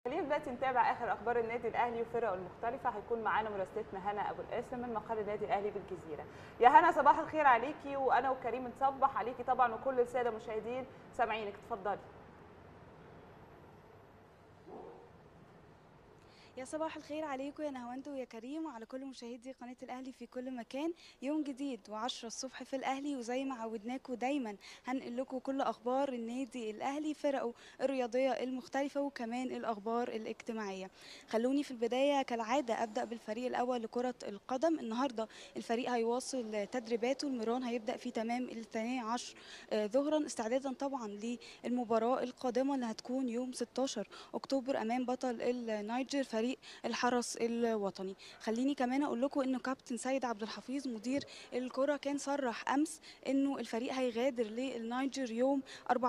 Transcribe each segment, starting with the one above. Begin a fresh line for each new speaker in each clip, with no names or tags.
خلينا دلوقتي نتابع اخر اخبار النادي الاهلي وفرقه المختلفه هيكون معانا مراسلتنا هنا ابو القاسم من مقر النادي الاهلي بالجزيره يا هنا صباح الخير عليكي وانا وكريم نصبح عليكي طبعا وكل الساده المشاهدين سامعينك اتفضلي
يا صباح الخير عليكم يا نهاوند ويا كريم وعلى كل مشاهدي قناة الأهلي في كل مكان يوم جديد و10 الصبح في الأهلي وزي ما عودناكم دايما هنقل لكم كل أخبار النادي الأهلي فرقه الرياضية المختلفة وكمان الأخبار الاجتماعية خلوني في البداية كالعادة أبدأ بالفريق الأول لكرة القدم النهاردة الفريق هيواصل تدريباته المران هيبدأ في تمام الثانية عشر آه، ظهرا استعدادا طبعا للمباراة القادمة اللي هتكون يوم 16 أكتوبر أمام بطل النيجر فريق الحرس الوطني خليني كمان اقول لكم انه كابتن سيد عبد الحفيظ مدير الكره كان صرح امس انه الفريق هيغادر للنيجر يوم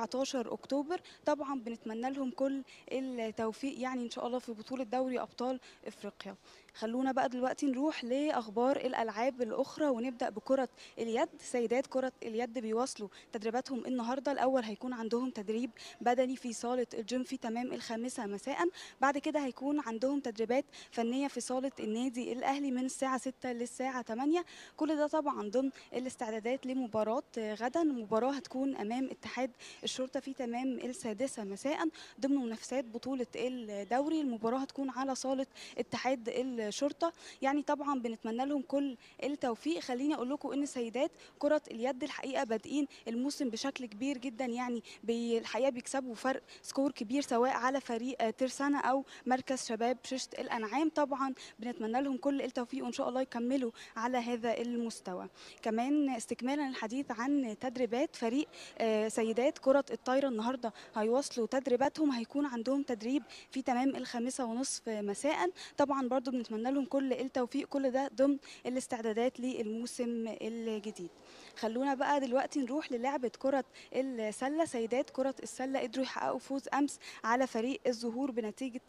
14 اكتوبر طبعا بنتمنى لهم كل التوفيق يعني ان شاء الله في بطوله دوري ابطال افريقيا خلونا بقى دلوقتي نروح لاخبار الالعاب الاخرى ونبدا بكره اليد سيدات كره اليد بيواصلوا تدريباتهم النهارده الاول هيكون عندهم تدريب بدني في صاله الجيم في تمام الخامسه مساء بعد كده هيكون عندهم تدريبات فنيه في صاله النادي الاهلي من الساعه 6 للساعه 8 كل ده طبعا ضمن الاستعدادات لمباراه غدا المباراه هتكون امام اتحاد الشرطه في تمام السادسه مساء ضمن منافسات بطوله الدوري المباراه هتكون على صاله اتحاد الشرطه يعني طبعا بنتمنى لهم كل التوفيق خليني اقول لكم ان سيدات كره اليد الحقيقه بادئين الموسم بشكل كبير جدا يعني بي- الحقيقه بيكسبوا فرق سكور كبير سواء على فريق ترسانة او مركز شباب ششت الانعام طبعا بنتمنى لهم كل التوفيق وان شاء الله يكملوا على هذا المستوى كمان استكمالا الحديث عن تدريبات فريق آه، سيدات كرة الطايرة النهاردة هيواصلوا تدريباتهم هيكون عندهم تدريب في تمام الخامسة ونصف مساء طبعا برضو بنتمنى لهم كل التوفيق كل ده ضمن الاستعدادات للموسم الجديد خلونا بقى دلوقتي نروح للعبة كرة السلة سيدات كرة السلة قدروا يحققوا فوز أمس على فريق الزهور بنتيجة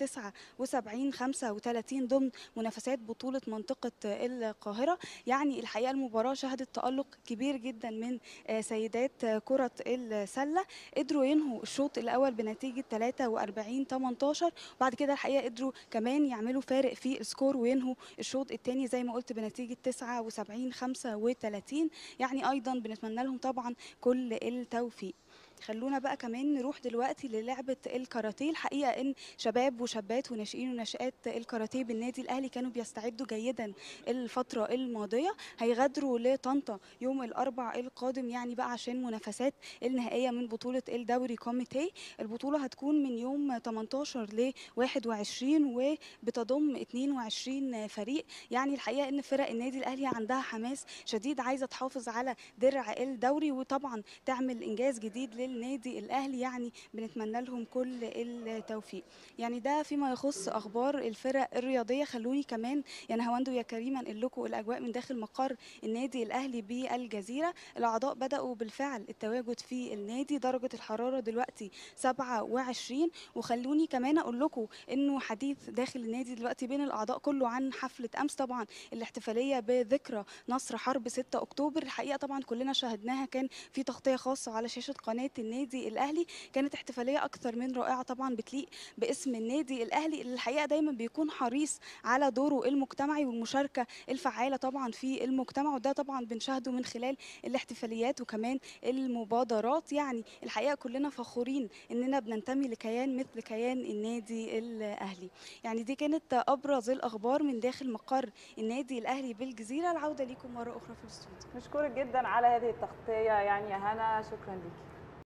79 35 ضمن منافسات بطولة منطقة القاهرة يعني الحقيقة المباراة شهدت تألق كبير جدا من آه، سيدات آه، كرة السلة قدروا ينهوا الشوط الأول بنتيجة 43 18 وبعد كده الحقيقة قدروا كمان يعملوا فارق في السكور وينهوا الشوط الثاني زي ما قلت بنتيجة 79 35 يعني أيضا بنتمنى لهم طبعا كل التوفيق خلونا بقى كمان نروح دلوقتي للعبة الكاراتيه الحقيقة ان شباب وشابات وناشئين وناشئات الكاراتيه بالنادي الاهلي كانوا بيستعدوا جيدا الفترة الماضية هيغادروا لطنطا يوم الاربع القادم يعني بقى عشان منافسات النهائية من بطولة الدوري كوميتي البطولة هتكون من يوم 18 ل 21 وبتضم 22 فريق يعني الحقيقة ان فرق النادي الاهلي عندها حماس شديد عايزة تحافظ على درع الدوري وطبعا تعمل انجاز جديد للنادي الاهلي يعني بنتمنى لهم كل التوفيق يعني ده فيما يخص اخبار الفرق الرياضيه خلوني كمان يا نهاوند ويا كريم انقل لكم الاجواء من داخل مقر النادي الاهلي بالجزيره الاعضاء بداوا بالفعل التواجد في النادي درجه الحراره دلوقتي 27 وخلوني كمان اقول لكم انه حديث داخل النادي دلوقتي بين الاعضاء كله عن حفله امس طبعا الاحتفاليه بذكرى نصر حرب 6 اكتوبر الحقيقه طبعا كلنا شاهدناها كان في تغطيه خاصه على شاشه قناه النادي الاهلي كانت احتفاليه اكثر من رائعه طبعا بتليق باسم النادي الاهلي اللي الحقيقه دايما بيكون حريص على دوره المجتمعي والمشاركه الفعاله طبعا في المجتمع وده طبعا بنشاهده من خلال الاحتفاليات وكمان المبادرات يعني الحقيقه كلنا فخورين اننا بننتمي لكيان مثل كيان النادي الاهلي يعني دي كانت ابرز الاخبار من داخل مقر النادي الاهلي بالجزيره العوده ليكم مره اخرى في الاستوديو
نشكرك جدا على هذه التغطيه يعني يا هنا شكرا ليكي